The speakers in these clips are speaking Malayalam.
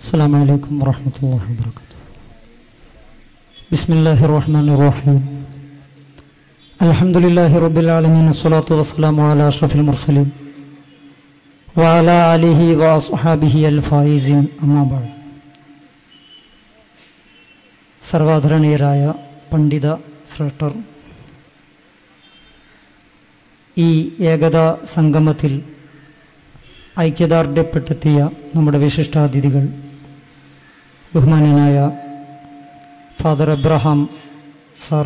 السلام عليكم ورحمة الله وبركاته بسم الله الرحمن الرحيم الحمد لله رب العالمين الصلاة والسلام على أشرف المرسلين وعلى آله وأصحابه الفائزين أما بعد സർവാധരണീയരായ പണ്ഡിത ശ്രേഷ്ഠർ ഈ ഏകതാ സംഗമത്തിൽ ഐക്യദാർഢ്യപ്പെടുത്തിയ നമ്മുടെ വിശിഷ്ടാതിഥികൾ ബഹുമാന്യനായ father Abraham sir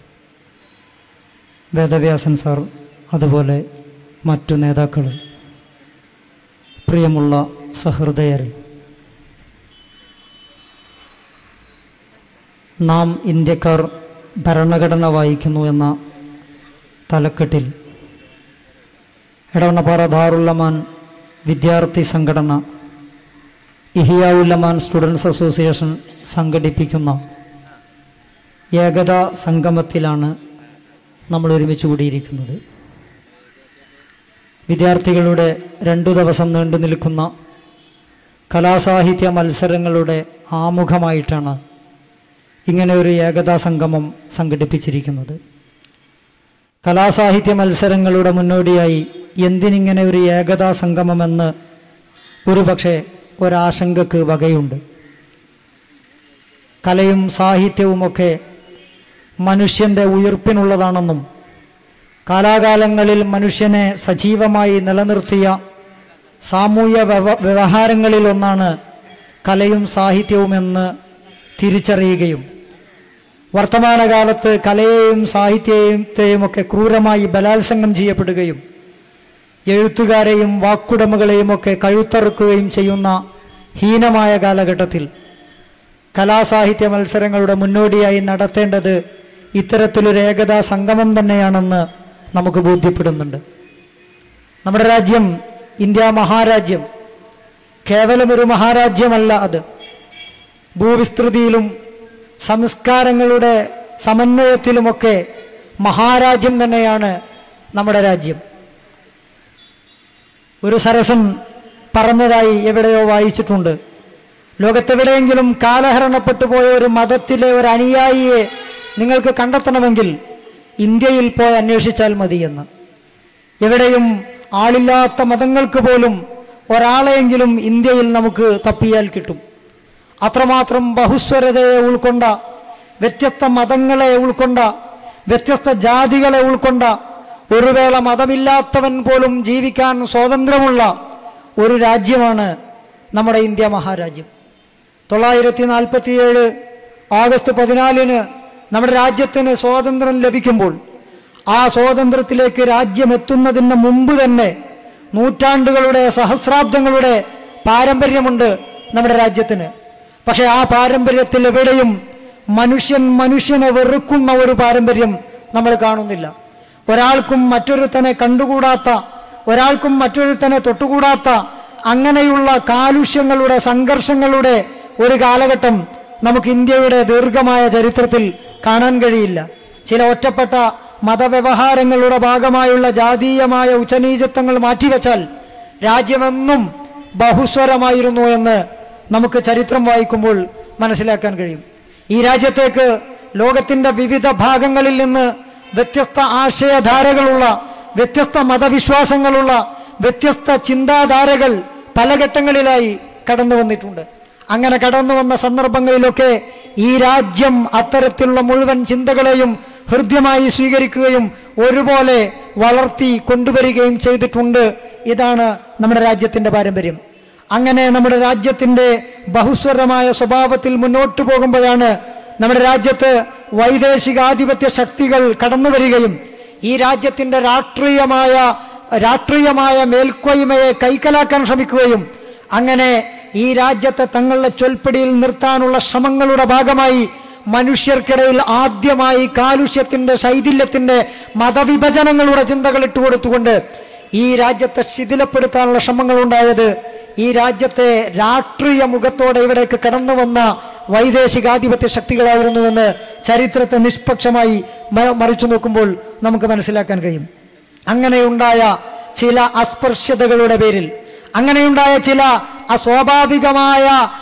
Vedavyasan sir അതുപോലെ മറ്റു നേതാക്കൾ പ്രിയമുള്ള സഹൃദയരെ നാം ഇന്ത്യക്കാർ ഭരണഘടന വായിക്കുന്നു എന്ന തലക്കെട്ടിൽ എടവണ്ണപ്പാറ ധാറുല്ലമാൻ വിദ്യാർത്ഥി സംഘടന ഇഹിയാവുല്ലമാൻ സ്റ്റുഡൻസ് അസോസിയേഷൻ സംഘടിപ്പിക്കുന്ന ഏകതാ സംഗമത്തിലാണ് നമ്മൾ ഒരുമിച്ച് കൂടിയിരിക്കുന്നത് വിദ്യാർത്ഥികളുടെ രണ്ടു ദിവസം നീണ്ടു നിൽക്കുന്ന കലാസാഹിത്യ മത്സരങ്ങളുടെ ആമുഖമായിട്ടാണ് ഇങ്ങനെ ഒരു ഏകതാ സംഗമം സംഘടിപ്പിച്ചിരിക്കുന്നത് കലാസാഹിത്യ മത്സരങ്ങളുടെ മുന്നോടിയായി എന്തിനിങ്ങനെ ഒരു ഏകതാ സംഗമമെന്ന് ഒരുപക്ഷെ ഒരാശങ്കക്ക് വകയുണ്ട് കലയും സാഹിത്യവുമൊക്കെ മനുഷ്യൻ്റെ ഉയർപ്പിനുള്ളതാണെന്നും കാലാകാലങ്ങളിൽ മനുഷ്യനെ സജീവമായി നിലനിർത്തിയ സാമൂഹ്യ വ്യവ വ്യവഹാരങ്ങളിൽ ഒന്നാണ് കലയും സാഹിത്യവുമെന്ന് തിരിച്ചറിയുകയും വർത്തമാനകാലത്ത് കലയെയും സാഹിത്യത്തെയും ഒക്കെ ക്രൂരമായി ബലാത്സംഗം ചെയ്യപ്പെടുകയും എഴുത്തുകാരെയും വാക്കുടമകളെയും ഒക്കെ കഴുത്തറുക്കുകയും ചെയ്യുന്ന ഹീനമായ കാലഘട്ടത്തിൽ കലാസാഹിത്യ മത്സരങ്ങളുടെ മുന്നോടിയായി നടത്തേണ്ടത് ഇത്തരത്തിലൊരു ഏകതാ സംഗമം തന്നെയാണെന്ന് നമുക്ക് ബോധ്യപ്പെടുന്നുണ്ട് നമ്മുടെ രാജ്യം ഇന്ത്യ മഹാരാജ്യം കേവലം ഒരു മഹാരാജ്യമല്ല അത് ഭൂവിസ്തൃതിയിലും സംസ്കാരങ്ങളുടെ സമന്വയത്തിലുമൊക്കെ മഹാരാജ്യം തന്നെയാണ് നമ്മുടെ രാജ്യം ഒരു സരസൻ പറഞ്ഞതായി എവിടെയോ വായിച്ചിട്ടുണ്ട് ലോകത്തെവിടെയെങ്കിലും കാലഹരണപ്പെട്ടു പോയ ഒരു മതത്തിലെ ഒരു അനുയായിയെ നിങ്ങൾക്ക് കണ്ടെത്തണമെങ്കിൽ ഇന്ത്യയിൽ പോയി അന്വേഷിച്ചാൽ മതിയെന്ന് എവിടെയും ആളില്ലാത്ത മതങ്ങൾക്ക് പോലും ഒരാളെയെങ്കിലും ഇന്ത്യയിൽ നമുക്ക് തപ്പിയാൽ കിട്ടും അത്രമാത്രം ബഹുസ്വരതയെ ഉൾക്കൊണ്ട വ്യത്യസ്ത മതങ്ങളെ ഉൾക്കൊണ്ട വ്യത്യസ്ത ജാതികളെ ഉൾക്കൊണ്ട ഒരു വേള മതമില്ലാത്തവൻ പോലും ജീവിക്കാൻ സ്വാതന്ത്ര്യമുള്ള ഒരു രാജ്യമാണ് നമ്മുടെ ഇന്ത്യ മഹാരാജ്യം തൊള്ളായിരത്തി നാൽപ്പത്തിയേഴ് ആഗസ്റ്റ് പതിനാലിന് നമ്മുടെ രാജ്യത്തിന് സ്വാതന്ത്ര്യം ലഭിക്കുമ്പോൾ ആ സ്വാതന്ത്ര്യത്തിലേക്ക് രാജ്യം എത്തുന്നതിന് മുമ്പ് തന്നെ നൂറ്റാണ്ടുകളുടെ സഹസ്രാബ്ദങ്ങളുടെ പാരമ്പര്യമുണ്ട് നമ്മുടെ രാജ്യത്തിന് പക്ഷെ ആ പാരമ്പര്യത്തിൽ എവിടെയും മനുഷ്യൻ മനുഷ്യനെ വെറുക്കുന്ന ഒരു പാരമ്പര്യം നമ്മൾ കാണുന്നില്ല ഒരാൾക്കും മറ്റൊരുത്തനെ കണ്ടുകൂടാത്ത ഒരാൾക്കും മറ്റൊരുത്തനെ തൊട്ടുകൂടാത്ത അങ്ങനെയുള്ള കാലുഷ്യങ്ങളുടെ സംഘർഷങ്ങളുടെ ഒരു കാലഘട്ടം നമുക്ക് ഇന്ത്യയുടെ ദീർഘമായ ചരിത്രത്തിൽ കാണാൻ കഴിയില്ല ചില ഒറ്റപ്പെട്ട മതവ്യവഹാരങ്ങളുടെ ഭാഗമായുള്ള ജാതീയമായ ഉച്ചനീചത്വങ്ങൾ മാറ്റിവെച്ചാൽ രാജ്യമെന്നും ബഹുസ്വരമായിരുന്നു എന്ന് നമുക്ക് ചരിത്രം വായിക്കുമ്പോൾ മനസ്സിലാക്കാൻ കഴിയും ഈ രാജ്യത്തേക്ക് ലോകത്തിൻ്റെ വിവിധ ഭാഗങ്ങളിൽ നിന്ന് വ്യത്യസ്ത ആശയധാരകളുള്ള വ്യത്യസ്ത മതവിശ്വാസങ്ങളുള്ള വ്യത്യസ്ത ചിന്താധാരകൾ പല ഘട്ടങ്ങളിലായി കടന്നു വന്നിട്ടുണ്ട് അങ്ങനെ കടന്നു വന്ന സന്ദർഭങ്ങളിലൊക്കെ ഈ രാജ്യം അത്തരത്തിലുള്ള മുഴുവൻ ചിന്തകളെയും ഹൃദ്യമായി സ്വീകരിക്കുകയും ഒരുപോലെ വളർത്തി കൊണ്ടുവരികയും ചെയ്തിട്ടുണ്ട് ഇതാണ് നമ്മുടെ രാജ്യത്തിൻ്റെ പാരമ്പര്യം അങ്ങനെ നമ്മുടെ രാജ്യത്തിൻ്റെ ബഹുസ്വരമായ സ്വഭാവത്തിൽ മുന്നോട്ട് പോകുമ്പോഴാണ് നമ്മുടെ രാജ്യത്ത് വൈദേശികാധിപത്യ ശക്തികൾ കടന്നു വരികയും ഈ രാജ്യത്തിൻ്റെ രാഷ്ട്രീയമായ രാഷ്ട്രീയമായ മേൽക്കോയ്മയെ കൈക്കലാക്കാൻ ശ്രമിക്കുകയും അങ്ങനെ ഈ രാജ്യത്തെ തങ്ങളുടെ ചൊൽപ്പടിയിൽ നിർത്താനുള്ള ശ്രമങ്ങളുടെ ഭാഗമായി മനുഷ്യർക്കിടയിൽ ആദ്യമായി കാലുഷ്യത്തിന്റെ ശൈഥില്യത്തിന്റെ മതവിഭജനങ്ങളുടെ ചിന്തകൾ ഇട്ടുകൊടുത്തുകൊണ്ട് ഈ രാജ്യത്തെ ശിഥിലപ്പെടുത്താനുള്ള ശ്രമങ്ങൾ ഉണ്ടായത് ഈ രാജ്യത്തെ രാഷ്ട്രീയ മുഖത്തോടെ ഇവിടേക്ക് കടന്നു വന്ന വൈദേശികാധിപത്യ ശക്തികളായിരുന്നുവെന്ന് ചരിത്രത്തെ നിഷ്പക്ഷമായി മറിച്ചു നോക്കുമ്പോൾ നമുക്ക് മനസ്സിലാക്കാൻ കഴിയും അങ്ങനെയുണ്ടായ ചില അസ്പർശ്യതകളുടെ പേരിൽ അങ്ങനെയുണ്ടായ ചില അസ്വാഭാവികമായ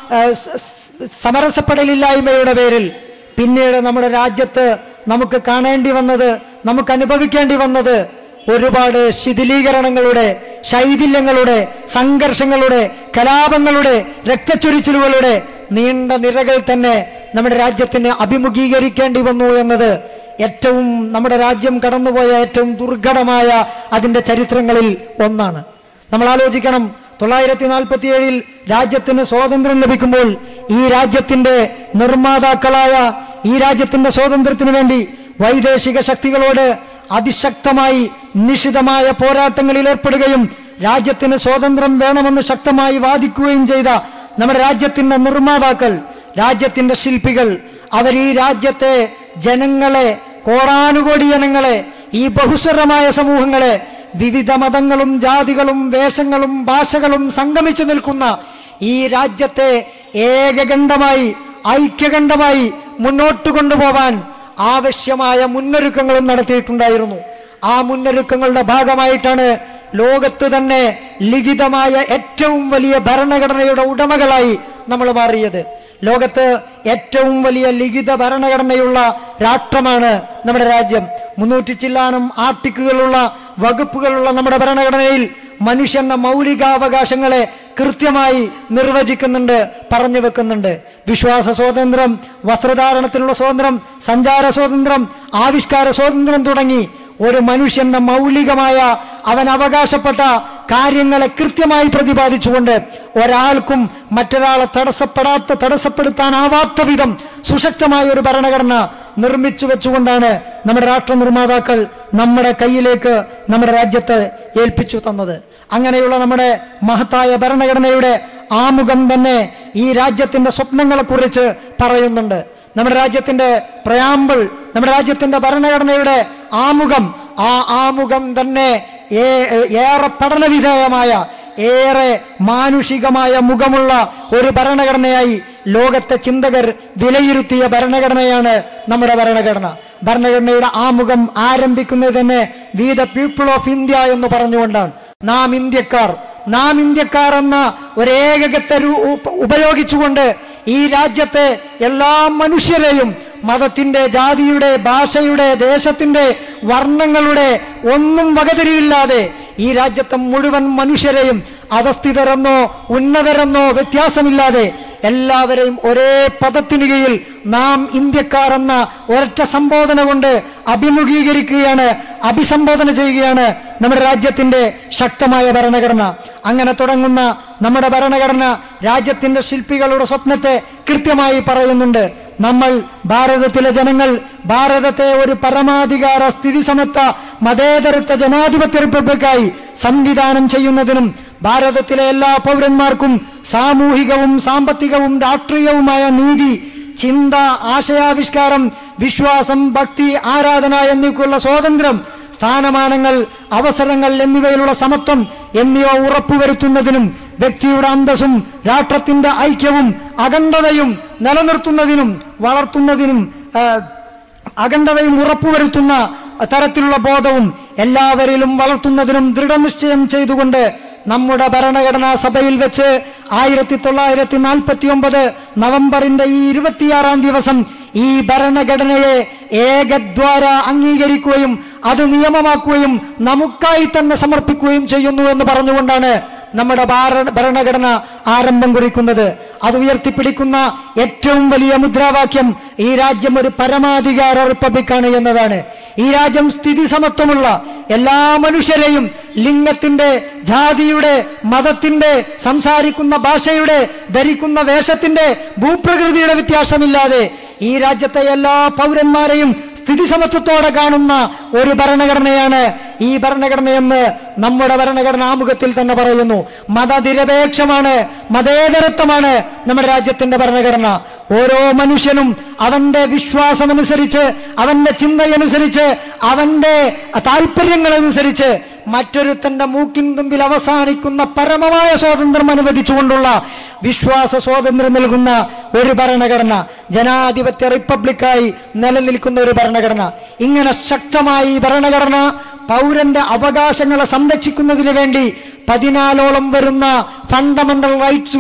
ആ, സ- സ്- സമരസപ്പെടലില്ലായ്മയുടെ പേരിൽ പിന്നീട് നമ്മുടെ രാജ്യത്ത് നമുക്ക് കാണേണ്ടി വന്നത് നമുക്ക് അനുഭവിക്കേണ്ടി വന്നത് ഒരുപാട് ശിഥിലീകരണങ്ങളുടെ ശൈഥില്യങ്ങളുടെ സംഘർഷങ്ങളുടെ കലാപങ്ങളുടെ രക്തച്ചൊരിച്ചിലുകളുടെ നീണ്ട നിരകൾ തന്നെ നമ്മുടെ രാജ്യത്തിന് അഭിമുഖീകരിക്കേണ്ടി വന്നു എന്നത് ഏറ്റവും നമ്മുടെ രാജ്യം കടന്നുപോയ ഏറ്റവും ദുർഘടമായ അതിൻ്റെ ചരിത്രങ്ങളിൽ ഒന്നാണ് നമ്മൾ ആലോചിക്കണം തൊള്ളായിരത്തി നാൽപ്പത്തി ഏഴിൽ രാജ്യത്തിന് സ്വാതന്ത്ര്യം ലഭിക്കുമ്പോൾ ഈ രാജ്യത്തിന്റെ നിർമ്മാതാക്കളായ ഈ രാജ്യത്തിന്റെ സ്വാതന്ത്ര്യത്തിന് വേണ്ടി വൈദേശിക ശക്തികളോട് അതിശക്തമായി നിശിതമായ പോരാട്ടങ്ങളിൽ ഏർപ്പെടുകയും രാജ്യത്തിന് സ്വാതന്ത്ര്യം വേണമെന്ന് ശക്തമായി വാദിക്കുകയും ചെയ്ത നമ്മുടെ രാജ്യത്തിന്റെ നിർമ്മാതാക്കൾ രാജ്യത്തിന്റെ ശില്പികൾ അവർ ഈ രാജ്യത്തെ ജനങ്ങളെ കോടാനുകോടി ജനങ്ങളെ ഈ ബഹുസ്വരമായ സമൂഹങ്ങളെ വിവിധ മതങ്ങളും ജാതികളും വേഷങ്ങളും ഭാഷകളും സംഗമിച്ചു നിൽക്കുന്ന ഈ രാജ്യത്തെ ഏകകണ്ഠമായി ഐക്യകണ്ഠമായി മുന്നോട്ട് കൊണ്ടുപോവാൻ ആവശ്യമായ മുന്നൊരുക്കങ്ങളും നടത്തിയിട്ടുണ്ടായിരുന്നു ആ മുന്നൊരുക്കങ്ങളുടെ ഭാഗമായിട്ടാണ് ലോകത്ത് തന്നെ ലിഖിതമായ ഏറ്റവും വലിയ ഭരണഘടനയുടെ ഉടമകളായി നമ്മൾ മാറിയത് ലോകത്ത് ഏറ്റവും വലിയ ലിഖിത ഭരണഘടനയുള്ള രാഷ്ട്രമാണ് നമ്മുടെ രാജ്യം മുന്നൂറ്റി ചില്ലാനം ആർട്ടിക്കുകളുള്ള വകുപ്പുകളുള്ള നമ്മുടെ ഭരണഘടനയിൽ മനുഷ്യന്റെ മൗലികാവകാശങ്ങളെ കൃത്യമായി നിർവചിക്കുന്നുണ്ട് പറഞ്ഞു വെക്കുന്നുണ്ട് വിശ്വാസ സ്വാതന്ത്ര്യം വസ്ത്രധാരണത്തിനുള്ള സ്വാതന്ത്ര്യം സഞ്ചാര സ്വാതന്ത്ര്യം ആവിഷ്കാര സ്വാതന്ത്ര്യം തുടങ്ങി ഒരു മനുഷ്യന്റെ മൗലികമായ അവൻ അവകാശപ്പെട്ട കാര്യങ്ങളെ കൃത്യമായി പ്രതിപാദിച്ചുകൊണ്ട് ഒരാൾക്കും മറ്റൊരാളെ തടസ്സപ്പെടാത്ത തടസ്സപ്പെടുത്താനാവാത്ത വിധം സുശക്തമായ ഒരു ഭരണഘടന നിർമ്മിച്ചു വെച്ചുകൊണ്ടാണ് നമ്മുടെ രാഷ്ട്ര നിർമ്മാതാക്കൾ നമ്മുടെ കയ്യിലേക്ക് നമ്മുടെ രാജ്യത്തെ ഏൽപ്പിച്ചു തന്നത് അങ്ങനെയുള്ള നമ്മുടെ മഹത്തായ ഭരണഘടനയുടെ ആമുഖം തന്നെ ഈ രാജ്യത്തിന്റെ സ്വപ്നങ്ങളെക്കുറിച്ച് പറയുന്നുണ്ട് നമ്മുടെ രാജ്യത്തിന്റെ പ്രയാമ്പിൾ നമ്മുടെ രാജ്യത്തിന്റെ ഭരണഘടനയുടെ ആമുഖം ആ ആമുഖം തന്നെ ഏ- ഏറെ പഠനവിധേയമായ ഏറെ മാനുഷികമായ മുഖമുള്ള ഒരു ഭരണഘടനയായി ലോകത്തെ ചിന്തകർ വിലയിരുത്തിയ ഭരണഘടനയാണ് നമ്മുടെ ഭരണഘടന ഭരണഘടനയുടെ ആമുഖം ആരംഭിക്കുന്നത് തന്നെ we the people of India എന്ന് പറഞ്ഞുകൊണ്ടാണ് നാം ഇന്ത്യക്കാർ നാം ഇന്ത്യക്കാർ എന്ന ഒരേകത്തെ രു- ഉപ- ഉപയോഗിച്ചുകൊണ്ട് ഈ രാജ്യത്തെ എല്ലാ മനുഷ്യരെയും മതത്തിന്റെ ജാതിയുടെ ഭാഷയുടെ ദേശത്തിന്റെ വർണ്ണങ്ങളുടെ ഒന്നും വകതിരിവില്ലാതെ ഈ രാജ്യത്തെ മുഴുവൻ മനുഷ്യരെയും അധസ്ഥിതരെന്നോ ഉന്നതരെന്നോ വ്യത്യാസമില്ലാതെ എല്ലാവരെയും ഒരേ പദത്തിന് കീഴിൽ നാം ഇന്ത്യക്കാർ എന്ന ഒരൊറ്റ സംബോധന കൊണ്ട് അഭിമുഖീകരിക്കുകയാണ് അഭിസംബോധന ചെയ്യുകയാണ് നമ്മുടെ രാജ്യത്തിന്റെ ശക്തമായ ഭരണഘടന അങ്ങനെ തുടങ്ങുന്ന നമ്മുടെ ഭരണഘടന രാജ്യത്തിന്റെ ശില്പികളുടെ സ്വപ്നത്തെ കൃത്യമായി പറയുന്നുണ്ട് നമ്മൾ ഭാരതത്തിലെ ജനങ്ങൾ ഭാരതത്തെ ഒരു പരമാധികാര സ്ഥിതി സമത്വ മതേതരത്വ ജനാധിപത്യ റിപ്പബ്ലിക്കായി സംവിധാനം ചെയ്യുന്നതിനും ഭാരതത്തിലെ എല്ലാ പൗരന്മാർക്കും സാമൂഹികവും സാമ്പത്തികവും രാഷ്ട്രീയവുമായ നീതി ചിന്ത ആശയാവിഷ്കാരം വിശ്വാസം ഭക്തി ആരാധന എന്നിവയ്ക്കുള്ള സ്വാതന്ത്ര്യം സ്ഥാനമാനങ്ങൾ അവസരങ്ങൾ എന്നിവയിലുള്ള സമത്വം എന്നിവ ഉറപ്പുവരുത്തുന്നതിനും വ്യക്തിയുടെ അന്തസ്സും രാഷ്ട്രത്തിന്റെ ഐക്യവും അഖണ്ഡതയും നിലനിർത്തുന്നതിനും വളർത്തുന്നതിനും ആ, അഖണ്ഡതയും ഉറപ്പുവരുത്തുന്ന തരത്തിലുള്ള ബോധവും എല്ലാവരിലും വളർത്തുന്നതിനും ദൃഢനിശ്ചയം ചെയ്തുകൊണ്ട് നമ്മുടെ ഭരണഘടനാ സഭയിൽ വെച്ച് ആയിരത്തി തൊള്ളായിരത്തി നാൽപ്പത്തി ഒമ്പത് നവംബറിന്റെ ഈ ഇരുപത്തിയാറാം ദിവസം ഈ ഭരണഘടനയെ ഏകദ്വാര അംഗീകരിക്കുകയും അത് നിയമമാക്കുകയും നമുക്കായി തന്നെ സമർപ്പിക്കുകയും ചെയ്യുന്നു എന്ന് പറഞ്ഞുകൊണ്ടാണ് നമ്മുടെ ഭാര- ഭരണഘടന ആരംഭം കുറിക്കുന്നത് അത് ഉയർത്തിപ്പിടിക്കുന്ന ഏറ്റവും വലിയ മുദ്രാവാക്യം ഈ രാജ്യം ഒരു പരമാധികാര റിപ്പബ്ലിക്കാണ് എന്നതാണ് ഈ രാജ്യം സ്ഥിതി സമത്വമുള്ള എല്ലാ മനുഷ്യരെയും ലിംഗത്തിന്റെ ജാതിയുടെ മതത്തിന്റെ സംസാരിക്കുന്ന ഭാഷയുടെ ധരിക്കുന്ന വേഷത്തിന്റെ ഭൂപ്രകൃതിയുടെ വ്യത്യാസമില്ലാതെ ഈ രാജ്യത്തെ എല്ലാ പൗരന്മാരെയും സ്ഥിതി സമത്വത്തോടെ കാണുന്ന ഒരു ഭരണഘടനയാണ് ഈ ഭരണഘടനയെന്ന് നമ്മുടെ ഭരണഘടന ആമുഖത്തിൽ തന്നെ പറയുന്നു മതനിരപേക്ഷമാണ് മതേതരത്വമാണ് നമ്മുടെ രാജ്യത്തിന്റെ ഭരണഘടന ഓരോ മനുഷ്യനും അവന്റെ വിശ്വാസമനുസരിച്ച് അവന്റെ ചിന്തയനുസരിച്ച് അവന്റെ താല്പര്യങ്ങളനുസരിച്ച് മറ്റൊരുത്തന്റെ മൂക്കിൻ തുമ്പിൽ അവസാനിക്കുന്ന പരമമായ സ്വാതന്ത്ര്യം അനുവദിച്ചുകൊണ്ടുള്ള വിശ്വാസ സ്വാതന്ത്ര്യം നൽകുന്ന ഒരു ഭരണഘടന ജനാധിപത്യ റിപ്പബ്ലിക്കായി നിലനിൽക്കുന്ന ഒരു ഭരണഘടന ഇങ്ങനെ ശക്തമായി ഈ ഭരണഘടന പൗരന്റെ അവകാശങ്ങളെ സംരക്ഷിക്കുന്നതിന് വേണ്ടി പതിനാലോളം വരുന്ന ഫണ്ടമെന്റൽ റൈറ്റ്സുകൾ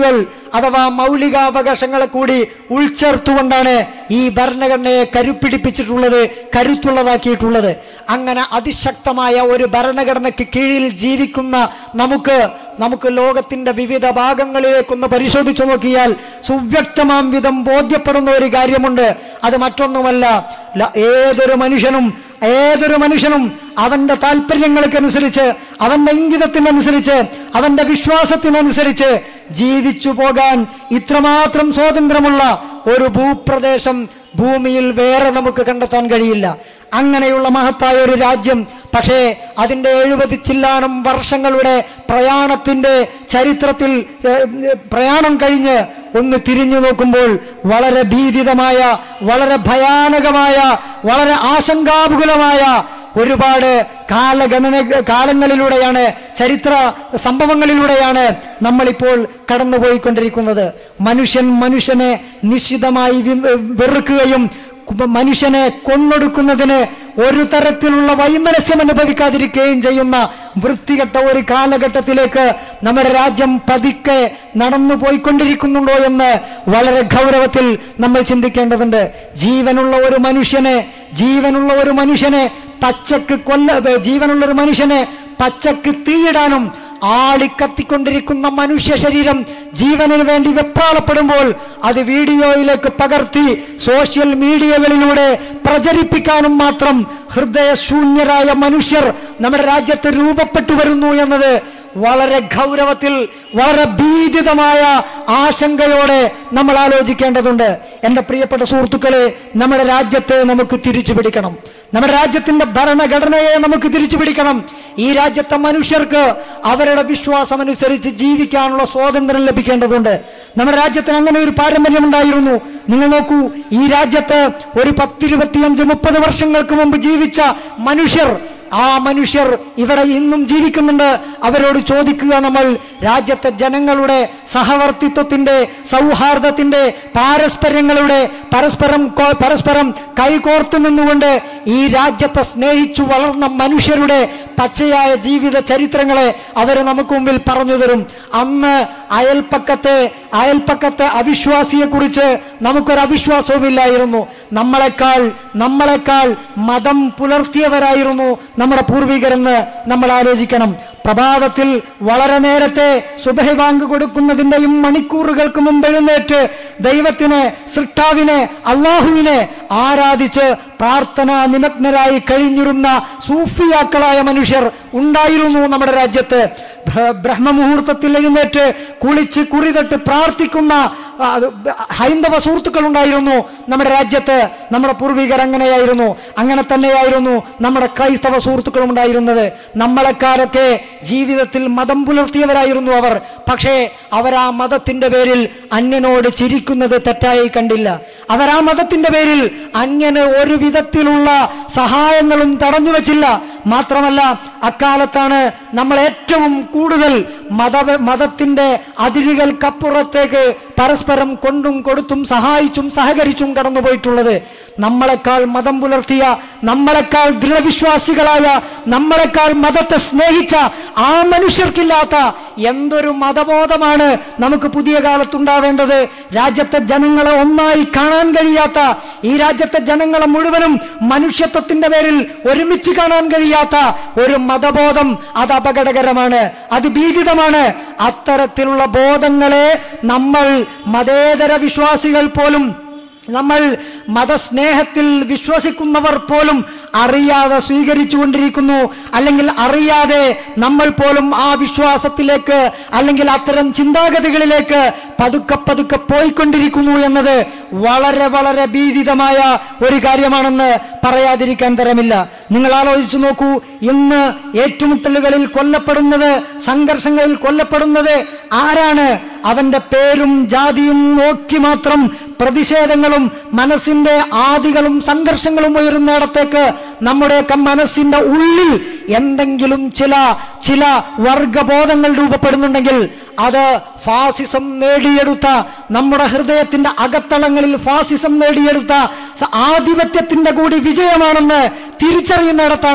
അഥവാ മൗലികാവകാശങ്ങളെ കൂടി ഉൾച്ചേർത്തുകൊണ്ടാണ് ഈ ഭരണഘടനയെ കരുപ്പിടിപ്പിച്ചിട്ടുള്ളത് കരുത്തുള്ളതാക്കിയിട്ടുള്ളത് അങ്ങനെ അതിശക്തമായ ഒരു ഭരണഘടനയ്ക്ക് കീഴിൽ ജീവിക്കുന്ന നമുക്ക് നമുക്ക് ലോകത്തിന്റെ വിവിധ ഭാഗങ്ങളിലേക്കൊന്ന് പരിശോധിച്ചു നോക്കിയാൽ സുവ്യക്തമാം വിധം ബോധ്യപ്പെടുന്ന ഒരു കാര്യമുണ്ട് അത് മറ്റൊന്നുമല്ല ല- ഏതൊരു മനുഷ്യനും ഏതൊരു മനുഷ്യനും അവന്റെ താല്പര്യങ്ങൾക്കനുസരിച്ച് അവന്റെ ഇംഗിതത്തിനനുസരിച്ച് അവന്റെ വിശ്വാസത്തിനനുസരിച്ച് ജീവിച്ചു പോകാൻ ഇത്രമാത്രം സ്വാതന്ത്ര്യമുള്ള ഒരു ഭൂപ്രദേശം ഭൂമിയിൽ വേറെ നമുക്ക് കണ്ടെത്താൻ കഴിയില്ല അങ്ങനെയുള്ള മഹത്തായ ഒരു രാജ്യം പക്ഷേ അതിൻ്റെ എഴുപത് ചില്ലാനം വർഷങ്ങളുടെ പ്രയാണത്തിന്റെ ചരിത്രത്തിൽ ഏഹ്, പ്രയാണം കഴിഞ്ഞ് ഒന്ന് തിരിഞ്ഞു നോക്കുമ്പോൾ വളരെ ഭീതിതമായ വളരെ ഭയാനകമായ വളരെ ആശങ്കാകുലമായ ഒരുപാട് കാലഗണന കാലങ്ങളിലൂടെയാണ് ചരിത്ര സംഭവങ്ങളിലൂടെയാണ് നമ്മളിപ്പോൾ കടന്നുപോയിക്കൊണ്ടിരിക്കുന്നത് മനുഷ്യൻ മനുഷ്യനെ നിശ്ചിതമായി വി- വെറുക്കുകയും കു- മനുഷ്യനെ കൊന്നൊടുക്കുന്നതിന് ഒരു തരത്തിലുള്ള വൈമനസ്യം അനുഭവിക്കാതിരിക്കുകയും ചെയ്യുന്ന വൃത്തികെട്ട ഒരു കാലഘട്ടത്തിലേക്ക് നമ്മുടെ രാജ്യം പതുക്കെ നടന്നു പോയിക്കൊണ്ടിരിക്കുന്നുണ്ടോ എന്ന് വളരെ ഗൗരവത്തിൽ നമ്മൾ ചിന്തിക്കേണ്ടതുണ്ട് ജീവനുള്ള ഒരു മനുഷ്യനെ ജീവനുള്ള ഒരു മനുഷ്യനെ പച്ചക്ക് കൊല്ല ജീവനുള്ള ഒരു മനുഷ്യനെ പച്ചക്ക് തീയിടാനും ആളിക്കത്തിക്കൊണ്ടിരിക്കുന്ന മനുഷ്യ ശരീരം ജീവനിന് വേണ്ടി വെപ്രാളപ്പെടുമ്പോൾ അത് വീഡിയോയിലേക്ക് പകർത്തി സോഷ്യൽ മീഡിയകളിലൂടെ പ്രചരിപ്പിക്കാനും മാത്രം ഹൃദയശൂന്യരായ മനുഷ്യർ നമ്മുടെ രാജ്യത്ത് രൂപപ്പെട്ടു വരുന്നു എന്നത് വളരെ ഗൗരവത്തിൽ വളരെ ഭീതിതമായ ആശങ്കയോടെ നമ്മൾ ആലോചിക്കേണ്ടതുണ്ട് എൻ്റെ പ്രിയപ്പെട്ട സുഹൃത്തുക്കളെ നമ്മുടെ രാജ്യത്തെ നമുക്ക് തിരിച്ചു പിടിക്കണം നമ്മുടെ രാജ്യത്തിന്റെ ഭരണഘടനയെ നമുക്ക് തിരിച്ചു പിടിക്കണം ഈ രാജ്യത്തെ മനുഷ്യർക്ക് അവരുടെ വിശ്വാസം അനുസരിച്ച് ജീവിക്കാനുള്ള സ്വാതന്ത്ര്യം ലഭിക്കേണ്ടതുണ്ട് നമ്മുടെ രാജ്യത്തിന് അങ്ങനെ ഒരു പാരമ്പര്യം ഉണ്ടായിരുന്നു നിങ്ങൾ നോക്കൂ ഈ രാജ്യത്ത് ഒരു പത്തിരുപത്തിയഞ്ച് മുപ്പത് വർഷങ്ങൾക്ക് മുമ്പ് ജീവിച്ച മനുഷ്യർ ആ മനുഷ്യർ ഇവിടെ ഇന്നും ജീവിക്കുന്നുണ്ട് അവരോട് ചോദിക്കുക നമ്മൾ രാജ്യത്തെ ജനങ്ങളുടെ സഹവർത്തിത്വത്തിന്റെ സൗഹാർദ്ദത്തിന്റെ പാരസ്പര്യങ്ങളുടെ പരസ്പരം കോ- പരസ്പരം കൈകോർത്ത് നിന്നുകൊണ്ട് ഈ രാജ്യത്തെ സ്നേഹിച്ചു വളർന്ന മനുഷ്യരുടെ പച്ചയായ ജീവിത ചരിത്രങ്ങളെ അവർ നമുക്ക് മുമ്പിൽ പറഞ്ഞു തരും അന്ന് അയൽപ്പക്കത്തെ അയൽപ്പക്കത്തെ അവിശ്വാസിയെ കുറിച്ച് നമുക്കൊരു അവിശ്വാസവുമില്ലായിരുന്നു നമ്മളെക്കാൾ നമ്മളെക്കാൾ മതം പുലർത്തിയവരായിരുന്നു നമ്മുടെ പൂർവികരെന്ന് നമ്മൾ ആലോചിക്കണം പ്രഭാതത്തിൽ വളരെ നേരത്തെ സുബഹി ബാങ്ക് കൊടുക്കുന്നതിന്റെയും മണിക്കൂറുകൾക്ക് മുമ്പ് എഴുന്നേറ്റ് ദൈവത്തിനെ സൃഷ്ടാവിനെ അള്ളാഹുവിനെ ആരാധിച്ച് പ്രാർത്ഥനാ നിമഗ്നരായി കഴിഞ്ഞിരുന്ന സൂഫിയാക്കളായ മനുഷ്യർ ഉണ്ടായിരുന്നു നമ്മുടെ രാജ്യത്ത് ബ്ര- ബ്രഹ്മമുഹൂർത്തത്തിൽ എഴുന്നേറ്റ് കുളിച്ച് കുറിതട്ട് പ്രാർത്ഥിക്കുന്ന ആ, അത് ഹൈന്ദവ സുഹൃത്തുക്കൾ ഉണ്ടായിരുന്നു നമ്മുടെ രാജ്യത്ത് നമ്മുടെ പൂർവികർ അങ്ങനെയായിരുന്നു അങ്ങനെ തന്നെയായിരുന്നു നമ്മുടെ ക്രൈസ്തവ സുഹൃത്തുക്കളും ഉണ്ടായിരുന്നത് നമ്മളെക്കാരൊക്കെ ജീവിതത്തിൽ മതം പുലർത്തിയവരായിരുന്നു അവർ പക്ഷേ അവർ ആ മതത്തിന്റെ പേരിൽ അന്യനോട് ചിരിക്കുന്നത് തെറ്റായി കണ്ടില്ല അവർ ആ മതത്തിന്റെ പേരിൽ അന്യന് ഒരു വിധത്തിലുള്ള സഹായങ്ങളും തടഞ്ഞു വച്ചില്ല മാത്രമല്ല അക്കാലത്താണ് നമ്മൾ ഏറ്റവും കൂടുതൽ മത മതത്തിന്റെ അതിരുകൾക്കപ്പുറത്തേക്ക് പരസ്പരം കൊണ്ടും കൊടുത്തും സഹായിച്ചും സഹകരിച്ചും കടന്നുപോയിട്ടുള്ളത് നമ്മളെക്കാൾ മതം പുലർത്തിയ നമ്മളെക്കാൾ ദൃഢവിശ്വാസികളായ നമ്മളെക്കാൾ മതത്തെ സ്നേഹിച്ച ആ മനുഷ്യർക്കില്ലാത്ത എന്തൊരു മതബോധമാണ് നമുക്ക് പുതിയ കാലത്തുണ്ടാവേണ്ടത് രാജ്യത്തെ ജനങ്ങളെ ഒന്നായി കാണാൻ കഴിയാത്ത ഈ രാജ്യത്തെ ജനങ്ങളെ മുഴുവനും മനുഷ്യത്വത്തിന്റെ പേരിൽ ഒരുമിച്ച് കാണാൻ കഴിയാത്ത ഒരു മതബോധം അത് അപകടകരമാണ് അത് ഭീതിതമാണ് അത്തരത്തിലുള്ള ബോധങ്ങളെ നമ്മൾ മതേതര വിശ്വാസികൾ പോലും നമ്മൾ മതസ്നേഹത്തിൽ വിശ്വസിക്കുന്നവർ പോലും അറിയാതെ സ്വീകരിച്ചു കൊണ്ടിരിക്കുന്നു അല്ലെങ്കിൽ അറിയാതെ നമ്മൾ പോലും ആ വിശ്വാസത്തിലേക്ക് അല്ലെങ്കിൽ അത്തരം ചിന്താഗതികളിലേക്ക് പതുക്കെ പതുക്കെ പോയിക്കൊണ്ടിരിക്കുന്നു എന്നത് വളരെ വളരെ ഭീതിതമായ ഒരു കാര്യമാണെന്ന് പറയാതിരിക്കാൻ തരമില്ല നിങ്ങൾ ആലോചിച്ചു നോക്കൂ ഇന്ന് ഏറ്റുമുട്ടലുകളിൽ കൊല്ലപ്പെടുന്നത് സംഘർഷങ്ങളിൽ കൊല്ലപ്പെടുന്നത് ആരാണ് അവന്റെ പേരും ജാതിയും നോക്കി മാത്രം പ്രതിഷേധങ്ങളും മനസ്സിന്റെ ആദികളും സംഘർഷങ്ങളും ഉയരുന്നിടത്തേക്ക് നമ്മുടെയൊക്കെ മനസ്സിന്റെ ഉള്ളിൽ എന്തെങ്കിലും ചില ചില വർഗബോധങ്ങൾ രൂപപ്പെടുന്നുണ്ടെങ്കിൽ അത് ഫാസിസം നേടിയെടുത്ത നമ്മുടെ ഹൃദയത്തിന്റെ അകത്തളങ്ങളിൽ ഫാസിസം നേടിയെടുത്ത സ- ആധിപത്യത്തിന്റെ കൂടി വിജയമാണെന്ന് തിരിച്ചറിയുന്നിടത്താണ്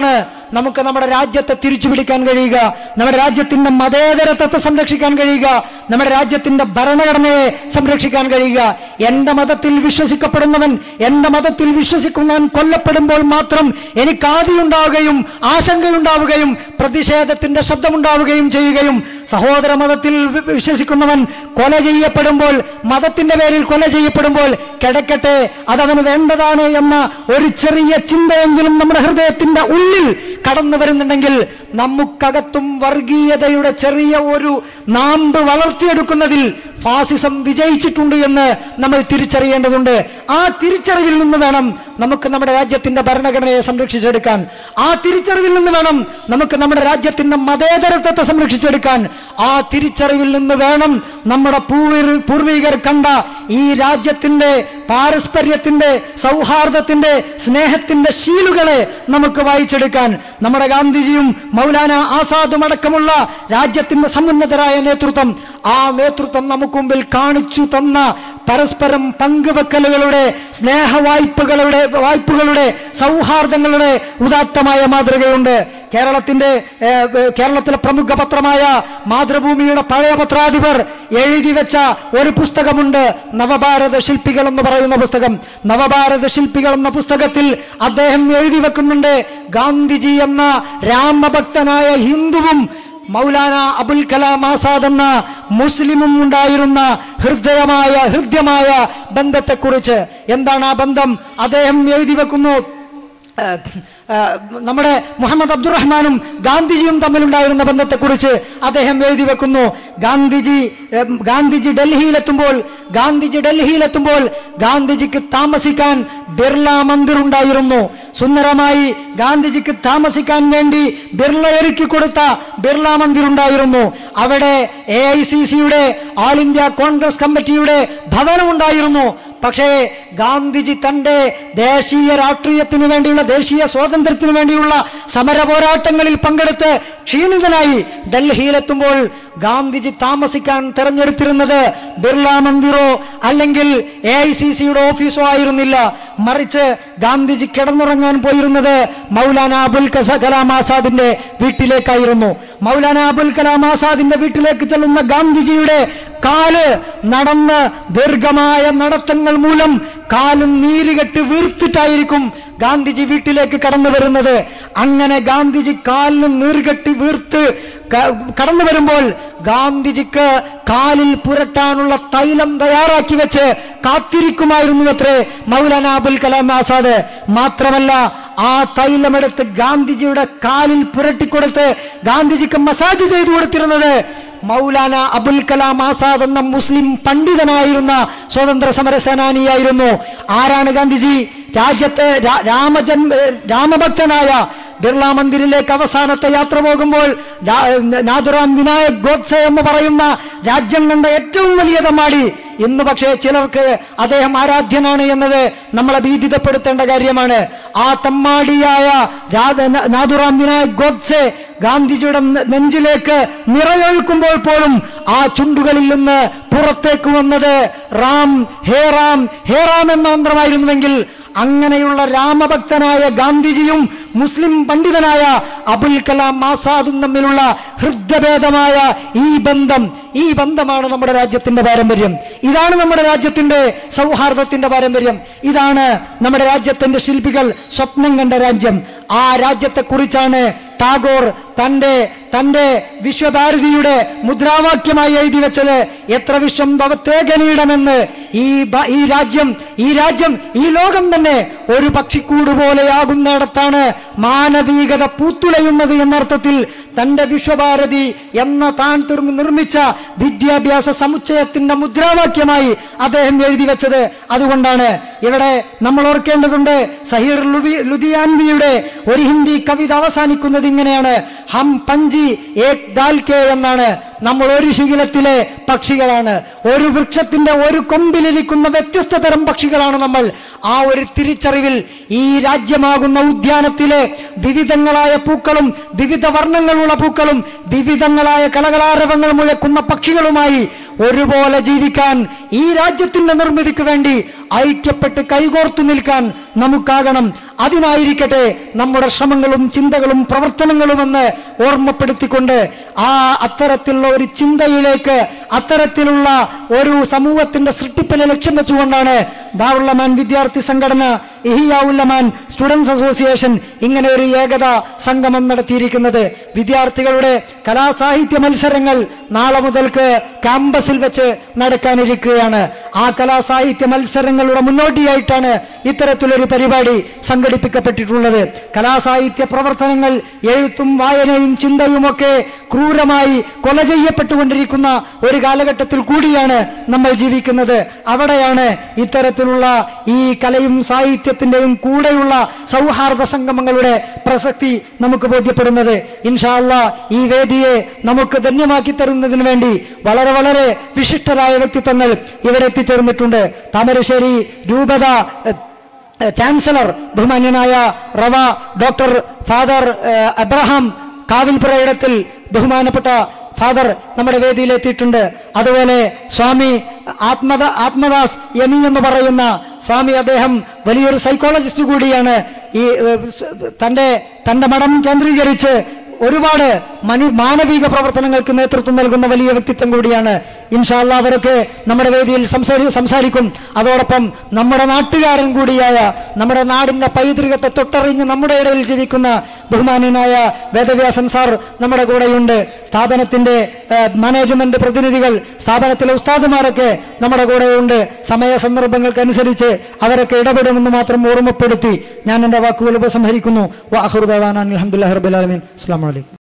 നമുക്ക് നമ്മുടെ രാജ്യത്തെ തിരിച്ചു പിടിക്കാൻ കഴിയുക നമ്മുടെ രാജ്യത്തിന്റെ മതേതരത്വത്തെ സംരക്ഷിക്കാൻ കഴിയുക നമ്മുടെ രാജ്യത്തിന്റെ ഭരണഘടനയെ സംരക്ഷിക്കാൻ കഴിയുക എന്റെ മതത്തിൽ വിശ്വസിക്കപ്പെടുന്നവൻ എന്റെ മതത്തിൽ വിശ്വസിക്കുന്നവൻ കൊല്ലപ്പെടുമ്പോൾ മാത്രം എനിക്ക് ആദിയുണ്ടാവുകയും ആശങ്കയുണ്ടാവുകയും പ്രതിഷേധത്തിന്റെ ശബ്ദമുണ്ടാവുകയും ചെയ്യുകയും സഹോദര മതത്തിൽ വി- വിശ്വസിക്കുന്നവൻ കൊല ചെയ്യപ്പെടുമ്പോൾ മതത്തിന്റെ പേരിൽ കൊല ചെയ്യപ്പെടുമ്പോൾ കിടക്കട്ടെ അതവന് വേണ്ടതാണ് എന്ന ഒരു ചെറിയ ചിന്തയെങ്കിലും നമ്മുടെ ഹൃദയത്തിന്റെ ഉള്ളിൽ കടന്നു വരുന്നുണ്ടെങ്കിൽ നമുക്കകത്തും വർഗീയതയുടെ ചെറിയ ഒരു നാമ്പ് വളർത്തിയെടുക്കുന്നതിൽ ഫാസിസം വിജയിച്ചിട്ടുണ്ട് എന്ന് നമ്മൾ തിരിച്ചറിയേണ്ടതുണ്ട് ആ തിരിച്ചറിവിൽ നിന്ന് വേണം നമുക്ക് നമ്മുടെ രാജ്യത്തിന്റെ ഭരണഘടനയെ സംരക്ഷിച്ചെടുക്കാൻ ആ തിരിച്ചറിവിൽ നിന്ന് വേണം നമുക്ക് നമ്മുടെ രാജ്യത്തിന്റെ മതേതരത്വത്തെ സംരക്ഷിച്ചെടുക്കാൻ ആ തിരിച്ചറിവിൽ നിന്ന് വേണം നമ്മുടെ പൂർവീർ പൂർവികർ കണ്ട ഈ രാജ്യത്തിന്റെ പാരസ്പര്യത്തിന്റെ സൗഹാർദ്ദത്തിന്റെ സ്നേഹത്തിന്റെ ശീലുകളെ നമുക്ക് വായിച്ചെടുക്കാൻ നമ്മുടെ ഗാന്ധിജിയും മൗലാന ആസാദും അടക്കമുള്ള രാജ്യത്തിന്റെ സമുന്നതരായ നേതൃത്വം ആ നേതൃത്വം നമുക്ക് മുമ്പിൽ കാണിച്ചു തന്ന പരസ്പരം പങ്കുവെക്കലുകളുടെ സ്നേഹ വായ്പകളുടെ വായ്പകളുടെ സൗഹാർദ്ദങ്ങളുടെ ഉദാത്തമായ മാതൃകയുണ്ട് കേരളത്തിന്റെ ഏഹ്, ഏഹ്, കേരളത്തിലെ പ്രമുഖ പത്രമായ മാതൃഭൂമിയുടെ പഴയ പത്രാധിപർ എഴുതി വെച്ച ഒരു പുസ്തകമുണ്ട് നവഭാരത ശില്പികൾ എന്ന് പറയുന്ന പുസ്തകം നവഭാരത ശില്പികൾ എന്ന പുസ്തകത്തിൽ അദ്ദേഹം എഴുതി വെക്കുന്നുണ്ട് ഗാന്ധിജി എന്ന രാമഭക്തനായ ഹിന്ദുവും മൗലാന അബുൽ കലാം ആസാദ് എന്ന മുസ്ലിമും ഉണ്ടായിരുന്ന ഹൃദയമായ ഹൃദ്യമായ ബന്ധത്തെക്കുറിച്ച് എന്താണ് ആ ബന്ധം അദ്ദേഹം എഴുതി വെക്കുന്നു ഏഹ്, ഏഹ്, നമ്മുടെ മുഹമ്മദ് അബ്ദുറഹ്മാനും ഗാന്ധിജിയും തമ്മിലുണ്ടായിരുന്ന ബന്ധത്തെക്കുറിച്ച് അദ്ദേഹം എഴുതി വെക്കുന്നു ഗാന്ധിജി ഏഹ്, ഗാന്ധിജി ഡൽഹിയിലെത്തുമ്പോൾ ഗാന്ധിജി ഡൽഹിയിലെത്തുമ്പോൾ ഗാന്ധിജിക്ക് താമസിക്കാൻ ബിർള മന്ദിർ ഉണ്ടായിരുന്നു സുന്ദരമായി ഗാന്ധിജിക്ക് താമസിക്കാൻ വേണ്ടി ബിർള ഒരുക്കി കൊടുത്ത ബിർള മന്ദിർ ഉണ്ടായിരുന്നു അവിടെ എ ഐ സി സിയുടെ ആൾ ഇന്ത്യ കോൺഗ്രസ് കമ്മിറ്റിയുടെ ഭവനം ഉണ്ടായിരുന്നു പക്ഷേ ഗാന്ധിജി തന്റെ ദേശീയ രാഷ്ട്രീയത്തിന് വേണ്ടിയുള്ള ദേശീയ സ്വാതന്ത്ര്യത്തിന് വേണ്ടിയുള്ള സമര പോരാട്ടങ്ങളിൽ പങ്കെടുത്ത് ക്ഷീണിതനായി ഡൽഹിയിലെത്തുമ്പോൾ ഗാന്ധിജി താമസിക്കാൻ തെരഞ്ഞെടുത്തിരുന്നത് ബിർള മന്ദിറോ അല്ലെങ്കിൽ എ ഐ സി സിയുടെ ഓഫീസോ ആയിരുന്നില്ല മറിച്ച് ഗാന്ധിജി കിടന്നുറങ്ങാൻ പോയിരുന്നത് മൗലാന അബുൽ കസ കലാം ആസാദിന്റെ വീട്ടിലേക്കായിരുന്നു മൗലാന അബുൽ കലാം ആസാദിന്റെ വീട്ടിലേക്ക് ചെല്ലുന്ന ഗാന്ധിജിയുടെ കാല് നടന്ന് ദീർഘമായ നടത്തങ്ങൾ മൂലം കാലും നീരുകെട്ട് വീർത്തിട്ടായിരിക്കും ഗാന്ധിജി വീട്ടിലേക്ക് കടന്നു വരുന്നത് അങ്ങനെ ഗാന്ധിജി കാലിന് നീർകെട്ടി വീർത്ത് ക- കടന്നു വരുമ്പോൾ ഗാന്ധിജിക്ക് കാലിൽ പുരട്ടാനുള്ള തൈലം തയ്യാറാക്കി വെച്ച് കാത്തിരിക്കുമായിരുന്നു അത്രേ മൗലാന അബുൽ കലാം ആസാദ് മാത്രമല്ല ആ തൈലമെടുത്ത് ഗാന്ധിജിയുടെ കാലിൽ പുരട്ടിക്കൊടുത്ത് ഗാന്ധിജിക്ക് മസാജ് ചെയ്തു കൊടുത്തിരുന്നത് മൗലാന അബുൽ കലാം ആസാദ് എന്ന മുസ്ലിം പണ്ഡിതനായിരുന്ന സ്വതന്ത്ര സമര സേനാനിയായിരുന്നു ആരാണ് ഗാന്ധിജി രാജ്യത്തെ രാ- രാമജന്മ രാമഭക്തനായ ബിർള മന്ദിരിലേക്ക് അവസാനത്തെ യാത്ര പോകുമ്പോൾ രാ- നാഥുറാം വിനായക് ഗോഡ്സെ എന്ന് പറയുന്ന രാജ്യം കണ്ട ഏറ്റവും വലിയ തമ്മാടി ഇന്ന് പക്ഷേ ചിലർക്ക് അദ്ദേഹം ആരാധ്യനാണ് എന്നത് നമ്മളെ ഭീതിതപ്പെടുത്തേണ്ട കാര്യമാണ് ആ തമ്മാടിയായ രാധ- ന- നാഥുറാം വിനായക് ഗോഡ്സെ ഗാന്ധിജിയുടെ നെ- നെഞ്ചിലേക്ക് നിറയൊഴുക്കുമ്പോൾ പോലും ആ ചുണ്ടുകളിൽ നിന്ന് പുറത്തേക്ക് വന്നത് റാം ഹേ റാം ഹേ റാം എന്ന മന്ത്രമായിരുന്നുവെങ്കിൽ അങ്ങനെയുള്ള രാമഭക്തനായ ഗാന്ധിജിയും മുസ്ലിം പണ്ഡിതനായ അബുൽ കലാം ആസാദും തമ്മിലുള്ള ഹൃദയഭേദമായ ഈ ബന്ധം ഈ ബന്ധമാണ് നമ്മുടെ രാജ്യത്തിന്റെ പാരമ്പര്യം ഇതാണ് നമ്മുടെ രാജ്യത്തിന്റെ സൗഹാർദ്ദത്തിന്റെ പാരമ്പര്യം ഇതാണ് നമ്മുടെ രാജ്യത്തിന്റെ ശില്പികൾ സ്വപ്നം കണ്ട രാജ്യം ആ രാജ്യത്തെക്കുറിച്ചാണ് ടാഗോർ തന്റെ തന്റെ വിശ്വഭാരതിയുടെ മുദ്രാവാക്യമായി എഴുതി വെച്ചത് എത്ര വിശ്വം ഭവത്തേ ഗനീടമെന്ന് ഈ ബ- ഈ രാജ്യം ഈ രാജ്യം ഈ ലോകം തന്നെ ഒരു പക്ഷിക്കൂട് പോലെയാകുന്നിടത്താണ് മാനവികത പൂത്തുലയുന്നത് എന്നർത്ഥത്തിൽ തന്റെ വിശ്വഭാരതി എന്ന താൻ തീർന്ന് നിർമ്മിച്ച വിദ്യാഭ്യാസ സമുച്ചയത്തിന്റെ മുദ്രാവാക്യമായി അദ്ദേഹം എഴുതി വെച്ചത് അതുകൊണ്ടാണ് ഇവിടെ നമ്മൾ ഓർക്കേണ്ടതുണ്ട് സഹീർ ലുവി- ലുധിയാൻവിയുടെ ഒരു ഹിന്ദി കവിത അവസാനിക്കുന്നത് ഇങ്ങനെയാണ് ഹം പഞ്ചി ഏക് ദാൽക്കെ എന്നാണ് നമ്മൾ ഒരു ശിഖിലത്തിലെ പക്ഷികളാണ് ഒരു വൃക്ഷത്തിന്റെ ഒരു കൊമ്പിലിരിക്കുന്ന വ്യത്യസ്ത തരം പക്ഷികളാണ് നമ്മൾ ആ ഒരു തിരിച്ചറിവിൽ ഈ രാജ്യമാകുന്ന ഉദ്യാനത്തിലെ വിവിധങ്ങളായ പൂക്കളും വിവിധ വർണ്ണങ്ങളുള്ള പൂക്കളും വിവിധങ്ങളായ കളകളാരവങ്ങൾ മുഴക്കുന്ന പക്ഷികളുമായി ഒരുപോലെ ജീവിക്കാൻ ഈ രാജ്യത്തിന്റെ നിർമ്മിതിക്ക് വേണ്ടി ഐക്യപ്പെട്ട് കൈകോർത്തു നിൽക്കാൻ നമുക്കാകണം അതിനായിരിക്കട്ടെ നമ്മുടെ ശ്രമങ്ങളും ചിന്തകളും പ്രവർത്തനങ്ങളുമെന്ന് ഓർമ്മപ്പെടുത്തിക്കൊണ്ട് ആ അത്തരത്തിലുള്ള ഒരു ചിന്തയിലേക്ക് അത്തരത്തിലുള്ള ഒരു സമൂഹത്തിന്റെ സൃഷ്ടിപ്പിനെ ലക്ഷ്യം വെച്ചുകൊണ്ടാണ് ദാറുള്ളമാൻ വിദ്യാർത്ഥി സംഘടന ഇഹിയാവുല്ലമാൻ സ്റ്റുഡൻസ് അസോസിയേഷൻ ഇങ്ങനെ ഒരു ഏകത സംഗമം നടത്തിയിരിക്കുന്നത് വിദ്യാർത്ഥികളുടെ കലാസാഹിത്യ മത്സരങ്ങൾ നാളെ മുതൽക്ക് ക്യാമ്പസിൽ വെച്ച് നടക്കാനിരിക്കുകയാണ് ആ കലാസാഹിത്യ മത്സരങ്ങളുടെ മുന്നോടിയായിട്ടാണ് ഇത്തരത്തിലൊരു പരിപാടി സംഘടിപ്പിക്കപ്പെട്ടിട്ടുള്ളത് കലാസാഹിത്യ പ്രവർത്തനങ്ങൾ എഴുത്തും വായനയും ചിന്തയുമൊക്കെ ക്രൂരമായി കൊല ചെയ്യപ്പെട്ടുകൊണ്ടിരിക്കുന്ന ഒരു കാലഘട്ടത്തിൽ കൂടിയാണ് നമ്മൾ ജീവിക്കുന്നത് അവിടെയാണ് ഇത്തരത്തിലുള്ള ഈ കലയും സാഹിത്യത്തിന്റെയും കൂടെയുള്ള സൗഹാർദ്ദ സംഗമങ്ങളുടെ പ്രസക്തി നമുക്ക് ബോധ്യപ്പെടുന്നത് ഇൻഷാല്ല ഈ വേദിയെ നമുക്ക് ധന്യമാക്കി തരുന്നതിന് വേണ്ടി വളരെ വളരെ വിശിഷ്ടരായ വ്യക്തിത്വങ്ങൾ ഇവിടെ എത്തിച്ചേർന്നിട്ടുണ്ട് താമരശ്ശേരി രൂപത എഹ്, എഹ്, ചാൻസലർ ബഹുമാന്യനായ റവ ഡോക്ടർ ഫാദർ എഹ്, അബ്രഹാം കാവിൽപുരയിടത്തിൽ ബഹുമാനപ്പെട്ട ഫാദർ നമ്മുടെ വേദിയിൽ എത്തിയിട്ടുണ്ട് അതുപോലെ സ്വാമി ആത്മദ ആത്മദാസ് യമി എന്ന് പറയുന്ന സ്വാമി അദ്ദേഹം വലിയൊരു സൈക്കോളജിസ്റ്റ് കൂടിയാണ് ഈ ഏഹ്, സ്- തന്റെ തന്റെ മഠം കേന്ദ്രീകരിച്ച് ഒരുപാട് മനു മാനവിക പ്രവർത്തനങ്ങൾക്ക് നേതൃത്വം നൽകുന്ന വലിയ വ്യക്തിത്വം കൂടിയാണ് ഇൻഷാല്ല അവരൊക്കെ നമ്മുടെ വേദിയിൽ സംസാരി സംസാരിക്കും അതോടൊപ്പം നമ്മുടെ നാട്ടുകാരൻ കൂടിയായ നമ്മുടെ നാടിന്റെ പൈതൃകത്തെ തൊട്ടറിഞ്ഞ് നമ്മുടെ ഇടയിൽ ജീവിക്കുന്ന ബഹുമാന്യനായ വേദവ്യാസൻ സാർ നമ്മുടെ കൂടെയുണ്ട് സ്ഥാപനത്തിന്റെ ഏഹ്, മാനേജ്മെന്റ് പ്രതിനിധികൾ സ്ഥാപനത്തിലെ ഉസ്താദുമാരൊക്കെ നമ്മുടെ കൂടെയുണ്ട് സമയ സന്ദർഭങ്ങൾക്കനുസരിച്ച് അവരൊക്കെ ഇടപെടുമെന്ന് മാത്രം ഓർമ്മപ്പെടുത്തി ഞാൻ എൻ്റെ വാക്കുകൾ ഉപസംഹരിക്കുന്നു വാഹുർദാൻ അലഹമുല്ലാ റബുലാലമീൻ അസ്സാം വലൈക്കും